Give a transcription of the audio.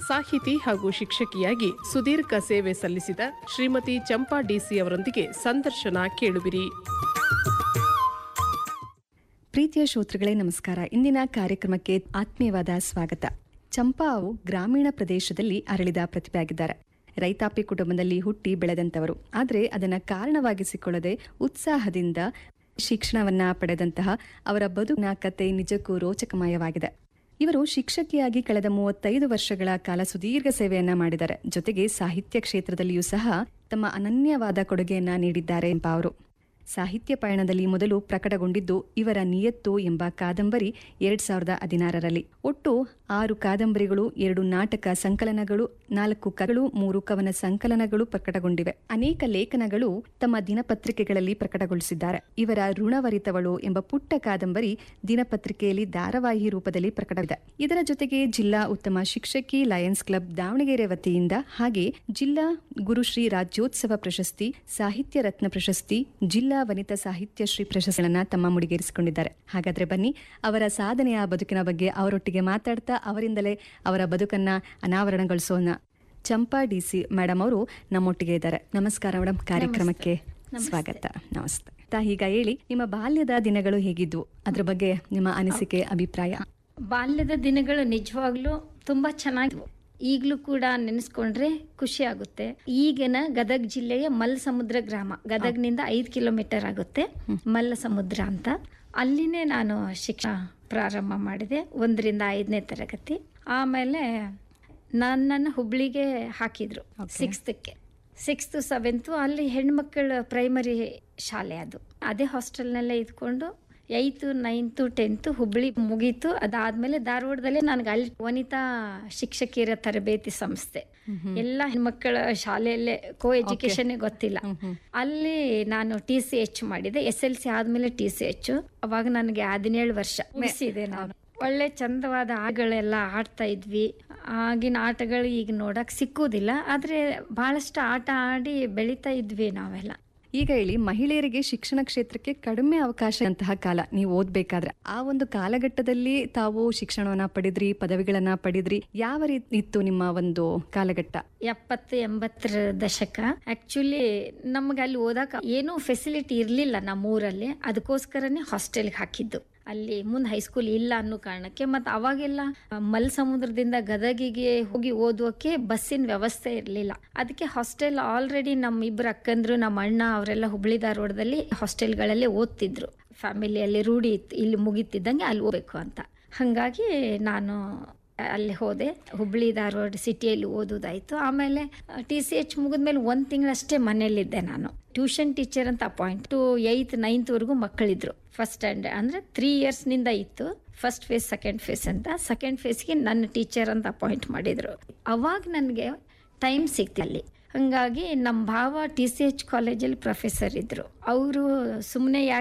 ಸಾಹಿತಿ ಹಾಗೂ ಶಿಕ್ಷಕಿಯಾಗಿ ಸುದೀರ್ಘ ಸೇವೆ ಸಲ್ಲಿಸಿದ ಶ್ರೀಮತಿ ಚಂಪಾ ಡಿಸಿ ಅವರೊಂದಿಗೆ ಸಂದರ್ಶನ ಕೇಳುವಿರಿ ಪ್ರೀತಿಯ ಶ್ರೋತೃಗಳೇ ನಮಸ್ಕಾರ ಇಂದಿನ ಕಾರ್ಯಕ್ರಮಕ್ಕೆ ಆತ್ಮೀಯವಾದ ಸ್ವಾಗತ ಚಂಪಾವು ಗ್ರಾಮೀಣ ಪ್ರದೇಶದಲ್ಲಿ ಅರಳಿದ ಪ್ರತಿಭೆಯಾಗಿದ್ದಾರೆ ರೈತಾಪಿ ಕುಟುಂಬದಲ್ಲಿ ಹುಟ್ಟಿ ಬೆಳೆದಂತವರು ಆದರೆ ಅದನ್ನ ಕಾರಣವಾಗಿಸಿಕೊಳ್ಳದೆ ಉತ್ಸಾಹದಿಂದ ಶಿಕ್ಷಣವನ್ನ ಪಡೆದಂತಹ ಅವರ ಬದುಕಿನ ಕತೆ ನಿಜಕ್ಕೂ ರೋಚಕಮಯವಾಗಿದೆ ಇವರು ಶಿಕ್ಷಕಿಯಾಗಿ ಕಳೆದ ಮೂವತ್ತೈದು ವರ್ಷಗಳ ಕಾಲ ಸುದೀರ್ಘ ಸೇವೆಯನ್ನ ಮಾಡಿದ್ದಾರೆ ಜೊತೆಗೆ ಸಾಹಿತ್ಯ ಕ್ಷೇತ್ರದಲ್ಲಿಯೂ ಸಹ ತಮ್ಮ ಅನನ್ಯವಾದ ಕೊಡುಗೆಯನ್ನ ನೀಡಿದ್ದಾರೆ ಎಂಬ ಅವರು ಸಾಹಿತ್ಯ ಪಯಣದಲ್ಲಿ ಮೊದಲು ಪ್ರಕಟಗೊಂಡಿದ್ದು ಇವರ ನಿಯತ್ತು ಎಂಬ ಕಾದಂಬರಿ ಎರಡ್ ಸಾವಿರದ ಹದಿನಾರರಲ್ಲಿ ಒಟ್ಟು ಆರು ಕಾದಂಬರಿಗಳು ಎರಡು ನಾಟಕ ಸಂಕಲನಗಳು ನಾಲ್ಕು ಕಗಳು ಮೂರು ಕವನ ಸಂಕಲನಗಳು ಪ್ರಕಟಗೊಂಡಿವೆ ಅನೇಕ ಲೇಖನಗಳು ತಮ್ಮ ದಿನಪತ್ರಿಕೆಗಳಲ್ಲಿ ಪ್ರಕಟಗೊಳಿಸಿದ್ದಾರೆ ಇವರ ಋಣವರಿತವಳು ಎಂಬ ಪುಟ್ಟ ಕಾದಂಬರಿ ದಿನಪತ್ರಿಕೆಯಲ್ಲಿ ಧಾರಾವಾಹಿ ರೂಪದಲ್ಲಿ ಪ್ರಕಟವಿದೆ ಇದರ ಜೊತೆಗೆ ಜಿಲ್ಲಾ ಉತ್ತಮ ಶಿಕ್ಷಕಿ ಲಯನ್ಸ್ ಕ್ಲಬ್ ದಾವಣಗೆರೆ ವತಿಯಿಂದ ಹಾಗೆ ಜಿಲ್ಲಾ ಗುರುಶ್ರೀ ರಾಜ್ಯೋತ್ಸವ ಪ್ರಶಸ್ತಿ ಸಾಹಿತ್ಯ ರತ್ನ ಪ್ರಶಸ್ತಿ ಜಿಲ್ಲಾ ವನಿತಾ ಸಾಹಿತ್ಯ ಶ್ರೀ ಪ್ರಶಸ್ತಿಗಳನ್ನ ತಮ್ಮ ಮುಡಿಗೇರಿಸಿಕೊಂಡಿದ್ದಾರೆ ಹಾಗಾದ್ರೆ ಬನ್ನಿ ಅವರ ಸಾಧನೆಯ ಬದುಕಿನ ಬಗ್ಗೆ ಅವರೊಟ್ಟಿಗೆ ಮಾತಾಡ್ತಾ ಅವರಿಂದಲೇ ಅವರ ಬದುಕನ್ನ ಅನಾವರಣಗೊಳಿಸೋಣ ಚಂಪಾ ಡಿಸಿ ಮೇಡಮ್ ಅವರು ನಮ್ಮೊಟ್ಟಿಗೆ ಇದ್ದಾರೆ ನಮಸ್ಕಾರ ಮೇಡಮ್ ಕಾರ್ಯಕ್ರಮಕ್ಕೆ ಸ್ವಾಗತ ನಮಸ್ತೆ ತಾ ಈಗ ಹೇಳಿ ನಿಮ್ಮ ಬಾಲ್ಯದ ದಿನಗಳು ಹೇಗಿದ್ವು ಅದ್ರ ಬಗ್ಗೆ ನಿಮ್ಮ ಅನಿಸಿಕೆ ಅಭಿಪ್ರಾಯ ಬಾಲ್ಯದ ದಿನಗಳು ನಿಜವಾಗ್ಲೂ ತುಂಬಾ ಚೆನ್ನಾಗಿದ್ವು ಈಗಲೂ ಕೂಡ ನೆನೆಸ್ಕೊಂಡ್ರೆ ಖುಷಿ ಆಗುತ್ತೆ ಈಗಿನ ಗದಗ್ ಜಿಲ್ಲೆಯ ಮಲ್ಲ ಸಮುದ್ರ ಗ್ರಾಮ ಗದಗ್ನಿಂದ ಐದು ಕಿಲೋಮೀಟರ್ ಆಗುತ್ತೆ ಮಲ್ಲ ಸಮುದ್ರ ಅಂತ ಅಲ್ಲಿನೇ ನಾನು ಶಿಕ್ಷಣ ಪ್ರಾರಂಭ ಮಾಡಿದೆ ಒಂದರಿಂದ ಐದನೇ ತರಗತಿ ಆಮೇಲೆ ನನ್ನನ್ನು ಹುಬ್ಳಿಗೆ ಹಾಕಿದ್ರು ಸಿಕ್ಸ್ತಕ್ಕೆ ಸಿಕ್ಸ್ತ್ ಸೆವೆಂತು ಅಲ್ಲಿ ಹೆಣ್ಮಕ್ಳ ಪ್ರೈಮರಿ ಶಾಲೆ ಅದು ಅದೇ ಹಾಸ್ಟೆಲ್ನಲ್ಲೇ ಇದ್ಕೊಂಡು ಏಯ್ತು ನೈನ್ತು ಟೆಂತು ಹುಬ್ಳಿ ಮುಗೀತು ಅದಾದ್ಮೇಲೆ ಧಾರವಾಡದಲ್ಲೇ ನನಗೆ ಅಲ್ಲಿ ವನಿತಾ ಶಿಕ್ಷಕಿಯರ ತರಬೇತಿ ಸಂಸ್ಥೆ ಎಲ್ಲ ಹೆಣ್ಮಕ್ಕಳ ಶಾಲೆಯಲ್ಲೇ ಕೋ ಎಜುಕೇಶನ್ ಗೊತ್ತಿಲ್ಲ ಅಲ್ಲಿ ನಾನು ಟಿ ಸಿ ಎಚ್ ಮಾಡಿದೆ ಎಸ್ ಎಲ್ ಸಿ ಆದ್ಮೇಲೆ ಟಿ ಸಿ ಎಚ್ ಅವಾಗ ನನಗೆ ಹದಿನೇಳು ವರ್ಷ ಮುಗಿಸಿದೆ ನಾನು ಒಳ್ಳೆ ಚಂದವಾದ ಆಟಗಳೆಲ್ಲ ಆಡ್ತಾ ಇದ್ವಿ ಆಗಿನ ಆಟಗಳು ಈಗ ನೋಡಕ್ ಸಿಕ್ಕುವುದಿಲ್ಲ ಆದ್ರೆ ಬಹಳಷ್ಟು ಆಟ ಆಡಿ ಬೆಳಿತಾ ಇದ್ವಿ ನಾವೆಲ್ಲ ಈಗ ಹೇಳಿ ಮಹಿಳೆಯರಿಗೆ ಶಿಕ್ಷಣ ಕ್ಷೇತ್ರಕ್ಕೆ ಕಡಿಮೆ ಅವಕಾಶ ಅಂತಹ ಕಾಲ ನೀವು ಓದ್ಬೇಕಾದ್ರೆ ಆ ಒಂದು ಕಾಲಘಟ್ಟದಲ್ಲಿ ತಾವು ಶಿಕ್ಷಣವನ್ನ ಪಡೆದ್ರಿ ಪದವಿಗಳನ್ನ ಪಡೆದ್ರಿ ಯಾವ ರೀತಿ ಇತ್ತು ನಿಮ್ಮ ಒಂದು ಕಾಲಘಟ್ಟ ಎಪ್ಪತ್ತು ಎಂಬತ್ತರ ದಶಕ ಆಕ್ಚುಲಿ ನಮ್ಗೆ ಅಲ್ಲಿ ಓದಕ್ಕೆ ಏನೂ ಫೆಸಿಲಿಟಿ ಇರಲಿಲ್ಲ ನಮ್ಮ ಊರಲ್ಲಿ ಅದಕ್ಕೋಸ್ಕರನೇ ಹಾಸ್ಟೆಲ್ಗೆ ಹಾಕಿದ್ದು ಅಲ್ಲಿ ಮುಂದೆ ಹೈಸ್ಕೂಲ್ ಇಲ್ಲ ಅನ್ನೋ ಕಾರಣಕ್ಕೆ ಮತ್ತು ಅವಾಗೆಲ್ಲ ಮಲ್ ಸಮುದ್ರದಿಂದ ಗದಗಿಗೆ ಹೋಗಿ ಓದೋಕೆ ಬಸ್ಸಿನ ವ್ಯವಸ್ಥೆ ಇರಲಿಲ್ಲ ಅದಕ್ಕೆ ಹಾಸ್ಟೆಲ್ ಆಲ್ರೆಡಿ ನಮ್ಮ ಇಬ್ಬರು ಅಕ್ಕಂದ್ರು ನಮ್ಮ ಅಣ್ಣ ಅವರೆಲ್ಲ ಹುಬ್ಳಿ ಧಾರವಾಡದಲ್ಲಿ ಹಾಸ್ಟೆಲ್ಗಳಲ್ಲೇ ಓದ್ತಿದ್ರು ಫ್ಯಾಮಿಲಿಯಲ್ಲಿ ರೂಢಿ ಇತ್ತು ಇಲ್ಲಿ ಮುಗಿತಿದ್ದಂಗೆ ಅಲ್ಲಿ ಹೋಗ್ಬೇಕು ಅಂತ ಹಾಗಾಗಿ ನಾನು ಅಲ್ಲಿ ಹೋದೆ ಹುಬ್ಳಿ ಧಾರವಾಡ ಸಿಟಿಯಲ್ಲಿ ಓದೋದಾಯ್ತು ಆಮೇಲೆ ಟಿ ಸಿ ಎಚ್ ಮುಗಿದ್ಮೇಲೆ ಒಂದು ತಿಂಗಳಷ್ಟೇ ಮನೆಯಲ್ಲಿದ್ದೆ ನಾನು ಟ್ಯೂಷನ್ ಟೀಚರ್ ಅಂತ ಅಪಾಯಿಂಟ್ ಟು ಏಯ್ತ್ ನೈನ್ತ್ವರೆಗೂ ಮಕ್ಕಳಿದ್ರು ಫಸ್ಟ್ ಸ್ಟ್ಯಾಂಡರ್ಡ್ ಅಂದರೆ ತ್ರೀ ಇಯರ್ಸ್ನಿಂದ ಇತ್ತು ಫಸ್ಟ್ ಫೇಸ್ ಸೆಕೆಂಡ್ ಫೇಸ್ ಅಂತ ಸೆಕೆಂಡ್ ಫೇಸ್ಗೆ ನನ್ನ ಟೀಚರ್ ಅಂತ ಅಪಾಯಿಂಟ್ ಮಾಡಿದರು ಅವಾಗ ನನಗೆ ಟೈಮ್ ಸಿಕ್ತಿ ಅಲ್ಲಿ ಹಾಗಾಗಿ ನಮ್ಮ ಭಾವ ಟಿ ಸಿ ಎಚ್ ಕಾಲೇಜಲ್ಲಿ ಪ್ರೊಫೆಸರ್ ಇದ್ದರು ಅವರು ಸುಮ್ಮನೆ ಯಾಕೆ